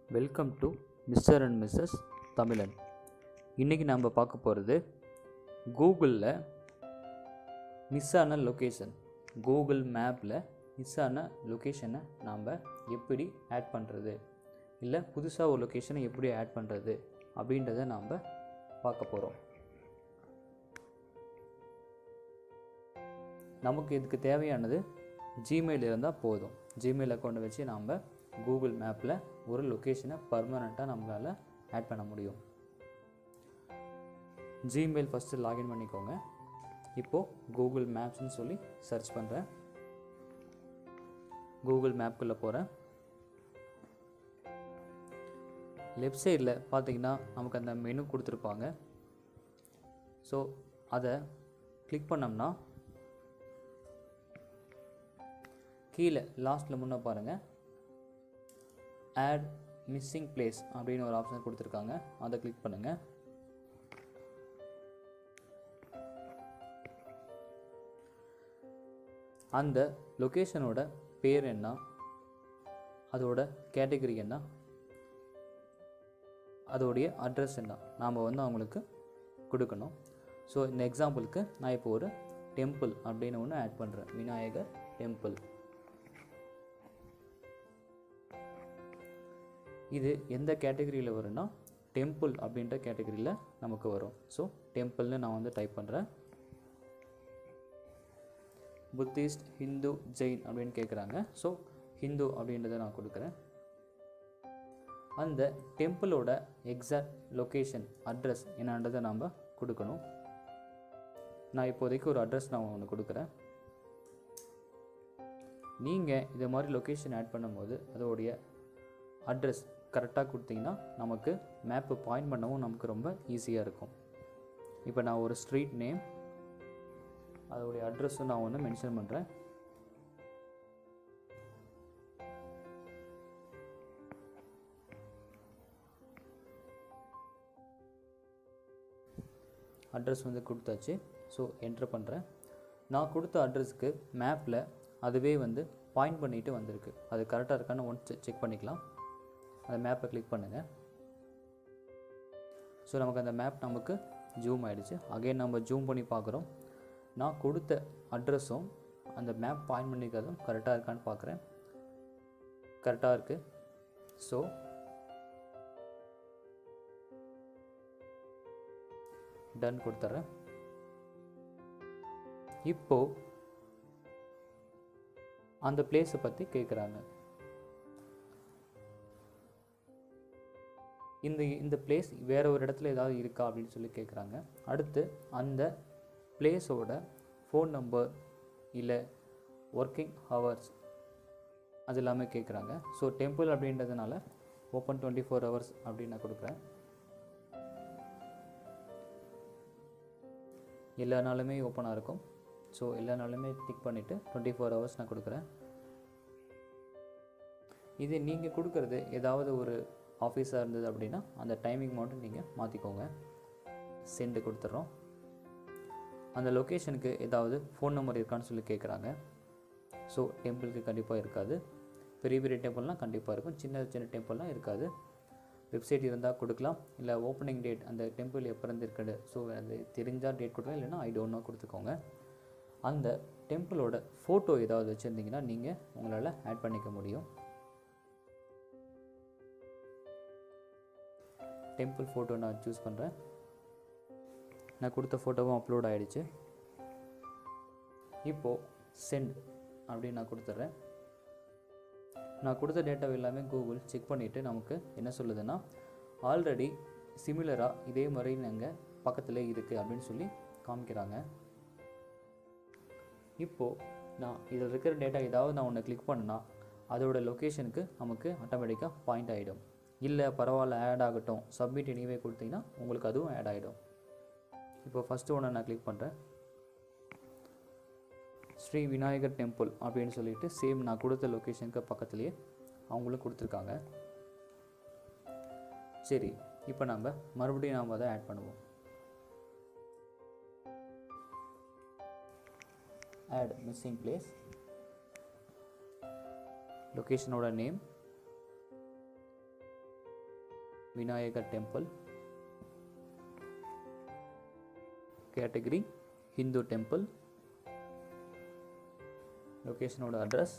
welcome to mister and missus Tamilan இன்றைக்கி நம்ம பார்க்க போகிறது கூகுளில் மிஸ் ஆன லொக்கேஷன் கூகுள் மேப்பில் மிஸ் ஆன லொக்கேஷனை நாம் எப்படி ஆட் பண்ணுறது இல்லை புதுசாக ஒரு லொக்கேஷனை எப்படி ஆட் பண்ணுறது அப்படின்றத நாம் பார்க்க போகிறோம் நமக்கு இதுக்கு தேவையானது ஜிமெயில் இருந்தால் போதும் ஜிமெயில் அக்கௌண்ட்டை வச்சு நாம் கூகுள் மேப்பில் ஒரு லொக்கேஷனை பர்மனெண்ட்டாக நம்மளால் ஆட் பண்ண முடியும் ஜிமெயில் ஃபஸ்ட்டு லாகின் பண்ணிக்கோங்க இப்போது கூகுள் மேப்ஸ்னு சொல்லி சர்ச் பண்ணுறேன் கூகுள் மேப்குள்ளே போகிறேன் லெஃப்ட் சைடில் பார்த்தீங்கன்னா நமக்கு அந்த மெனு கொடுத்துருப்பாங்க ஸோ அதை கிளிக் பண்ணோம்னா கீழே லாஸ்ட்டில் முன்ன பாருங்கள் ஆட் மிஸ்ஸிங் பிளேஸ் அப்படின்னு ஒரு ஆப்ஷன் கொடுத்துருக்காங்க அதை கிளிக் பண்ணுங்கள் அந்த லொக்கேஷனோட பேர் என்ன அதோட கேட்டகரி என்ன அதோடைய அட்ரஸ் என்ன நாம் வந்து அவங்களுக்கு கொடுக்கணும் ஸோ இந்த எக்ஸாம்பிளுக்கு நான் இப்போ ஒரு டெம்பிள் அப்படின்னு ஒன்று ஆட் பண்ணுறேன் விநாயகர் டெம்பிள் இது எந்த கேட்டகரியில் வரும்னா டெம்பிள் அப்படின்ற கேட்டகரியில் நமக்கு வரும் ஸோ டெம்பிள்னு நான் வந்து டைப் பண்ணுறேன் புத்திஸ்ட் ஹிந்து ஜெயின் அப்படின்னு கேட்குறாங்க ஸோ ஹிந்து அப்படின்றத நான் கொடுக்குறேன் அந்த டெம்பிளோட எக்ஸாக்ட் லொக்கேஷன் அட்ரஸ் என்னன்றதை நாம் கொடுக்கணும் நான் இப்போதைக்கு ஒரு அட்ரஸ் நான் ஒன்று கொடுக்குறேன் நீங்கள் இது மாதிரி லொக்கேஷன் ஆட் பண்ணும்போது அதோடைய அட்ரஸ் கரெக்டாக கொடுத்தீங்கன்னா நமக்கு மேப்பு பாயிண்ட் பண்ணவும் நமக்கு ரொம்ப ஈஸியாக இருக்கும் இப்போ நான் ஒரு ஸ்ட்ரீட் நேம் அதோடைய அட்ரஸும் நான் ஒன்று மென்ஷன் பண்ணுறேன் அட்ரஸ் வந்து கொடுத்தாச்சு ஸோ என்ட்ரு பண்ணுறேன் நான் கொடுத்த அட்ரஸ்க்கு மேப்பில் அதுவே வந்து பாயிண்ட் பண்ணிட்டு வந்திருக்கு அது கரெக்டாக இருக்கான்னு ஒன்ஸ் செக் பண்ணிக்கலாம் அந்த மேப்பை கிளிக் பண்ணுங்கள் ஸோ நமக்கு அந்த மேப் நமக்கு ஜூம் ஆகிடுச்சு அகைன் நம்ம ஜூம் பண்ணி பார்க்குறோம் நான் கொடுத்த அட்ரஸும் அந்த மேப் பாயிண்ட் பண்ணிக்கிறதும் கரெக்டாக இருக்கான்னு பார்க்குறேன் கரெக்டாக இருக்குது ஸோ டன் கொடுத்துட்றேன் இப்போது அந்த பிளேஸை பற்றி கேட்குறாங்க இந்த இந்த பிளேஸ் வேறு ஒரு இடத்துல ஏதாவது இருக்கா அப்படின்னு சொல்லி கேட்குறாங்க அடுத்து அந்த பிளேஸோட ஃபோன் நம்பர் இல்லை ஒர்க்கிங் ஹவர்ஸ் அது எல்லாமே கேட்குறாங்க ஸோ டெம்பிள் அப்படின்றதுனால ஓப்பன் டுவெண்ட்டி ஃபோர் ஹவர்ஸ் அப்படின்னு நான் கொடுக்குறேன் எல்லா நாளுமே ஓப்பனாக இருக்கும் ஸோ எல்லா நாளுமே டிக் பண்ணிவிட்டு டுவெண்ட்டி ஃபோர் ஹவர்ஸ் நான் கொடுக்குறேன் இது நீங்கள் கொடுக்குறது ஏதாவது ஒரு ஆஃபீஸாக இருந்தது அப்படின்னா அந்த டைமிங் மட்டும் நீங்கள் மாற்றிக்கோங்க சென்டு கொடுத்துட்றோம் அந்த லொக்கேஷனுக்கு ஏதாவது ஃபோன் நம்பர் இருக்கான்னு சொல்லி கேட்குறாங்க ஸோ டெம்பிளுக்கு கண்டிப்பாக இருக்காது பெரிய பெரிய டெம்பிள்லாம் கண்டிப்பாக இருக்கும் சின்ன சின்ன டெம்பிள்லாம் இருக்காது வெப்சைட் இருந்தால் கொடுக்கலாம் இல்லை ஓப்பனிங் டேட் அந்த டெம்பிள் எப்போ இருந்து இருக்குது ஸோ அது தெரிஞ்சால் டேட் கொடுக்கலாம் இல்லைன்னா ஐ டோன்ட் நோ கொடுத்துக்கோங்க அந்த டெம்பிளோட ஃபோட்டோ ஏதாவது வச்சுருந்தீங்கன்னா நீங்கள் உங்களால் ஆட் பண்ணிக்க முடியும் டெம்பிள் ஃபோட்டோ நான் சூஸ் பண்ணுறேன் நான் கொடுத்த ஃபோட்டோவும் அப்லோட் ஆகிடுச்சு இப்போது சென்ட் அப்படின்னு நான் கொடுத்துட்றேன் நான் கொடுத்த டேட்டா எல்லாமே கூகுள் செக் பண்ணிவிட்டு நமக்கு என்ன சொல்லுதுன்னா ஆல்ரெடி சிமிலராக இதே மாதிரி நாங்கள் பக்கத்தில் இருக்குது அப்படின்னு சொல்லி காமிக்கிறாங்க இப்போது நான் இதில் இருக்கிற டேட்டா ஏதாவது நான் ஒன்று கிளிக் பண்ணால் அதோட லொக்கேஷனுக்கு நமக்கு ஆட்டோமேட்டிக்காக பாயிண்ட் ஆகிடும் இல்லை பரவாயில்ல ஆட் ஆகட்டும் சப்மிட் எனிவே கொடுத்தீங்கன்னா உங்களுக்கு அதுவும் ஆட் ஆகிடும் இப்போ ஃபஸ்ட்டு ஒன்று நான் கிளிக் பண்ணுறேன் ஸ்ரீ விநாயகர் டெம்பிள் அப்படின்னு சொல்லிட்டு சேம் நான் கொடுத்த லொக்கேஷனுக்கு பக்கத்துலேயே அவங்களும் கொடுத்துருக்காங்க சரி இப்போ நம்ம மறுபடியும் நாம் அதை ஆட் பண்ணுவோம் ஆட் மிஸ்ஸிங் பிளேஸ் லொக்கேஷனோட name Vinayagar temple category Hindu temple லொக்கேஷனோட அட்ரஸ்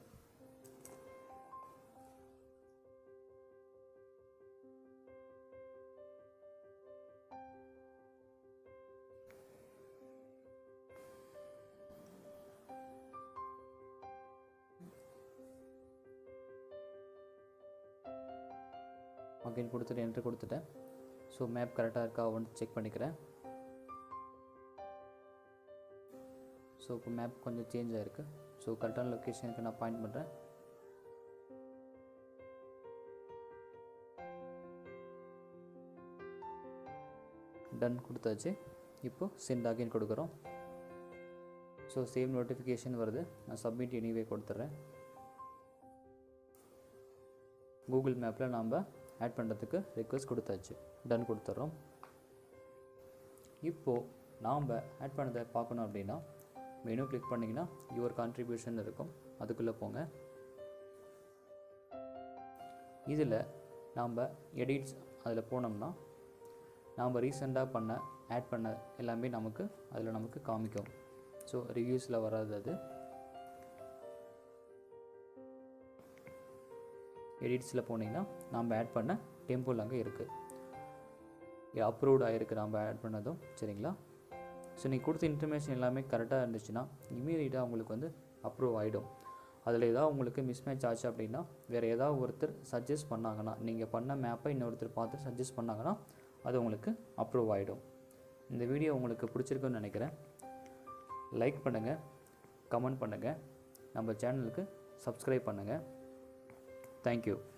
அகைன் கொடுத்துட்டு என்ட்ரு கொடுத்துட்டேன் ஸோ மேப் கரெக்டாக இருக்கா வந்து செக் பண்ணிக்கிறேன் ஸோ இப்போ மேப் கொஞ்சம் சேஞ்ச் ஆகிருக்கு ஸோ கரெக்டான லொக்கேஷனுக்கு நான் பாயிண்ட் பண்ணுறேன் டன் கொடுத்தாச்சு இப்போ சென்ட் அகைன் கொடுக்குறோம் ஸோ சேம் நோட்டிஃபிகேஷன் வருது நான் சப்மிட் எனிவே கொடுத்துட்றேன் கூகுள் மேப்பில் நாம் ஆட் பண்ணுறதுக்கு ரெக்வஸ்ட் கொடுத்தாச்சு டன் கொடுத்துட்றோம் இப்போது நாம் ஆட் பண்ணதை பார்க்கணும் அப்படின்னா மெனு கிளிக் பண்ணிங்கன்னா யுவர் கான்ட்ரிபியூஷன் இருக்கும் அதுக்குள்ளே போங்க இதில் நாம் எடிட்ஸ் அதில் போனோம்னா நாம் ரீசெண்டாக பண்ண ஆட் பண்ண எல்லாமே நமக்கு அதில் நமக்கு காமிக்கும் ஸோ ரிவ்யூஸில் வராது அது எடிட்ஸில் போனீங்கன்னா நாம் ஆட் பண்ண டெம்பிள் அங்கே இருக்குது அப்ரூவ்ட் ஆகிருக்கு நாம் ஆட் பண்ணதும் சரிங்களா ஸோ நீங்கள் கொடுத்த இன்ஃபர்மேஷன் எல்லாமே கரெக்டாக இருந்துச்சுன்னா இமீடியட்டாக உங்களுக்கு வந்து அப்ரூவ் ஆகிடும் அதில் ஏதாவது உங்களுக்கு மிஸ்மேட்ச் ஆச்சு அப்படின்னா வேறு ஏதாவது ஒருத்தர் சஜஸ்ட் பண்ணாங்கன்னா நீங்கள் பண்ண மேப்பை இன்னொருத்தர் பார்த்து சஜஸ்ட் பண்ணாங்கன்னா அது உங்களுக்கு அப்ரூவ் ஆகிடும் இந்த வீடியோ உங்களுக்கு பிடிச்சிருக்குன்னு நினைக்கிறேன் லைக் பண்ணுங்கள் கமெண்ட் பண்ணுங்கள் நம்ம சேனலுக்கு சப்ஸ்கிரைப் பண்ணுங்கள் தேங்க்யூ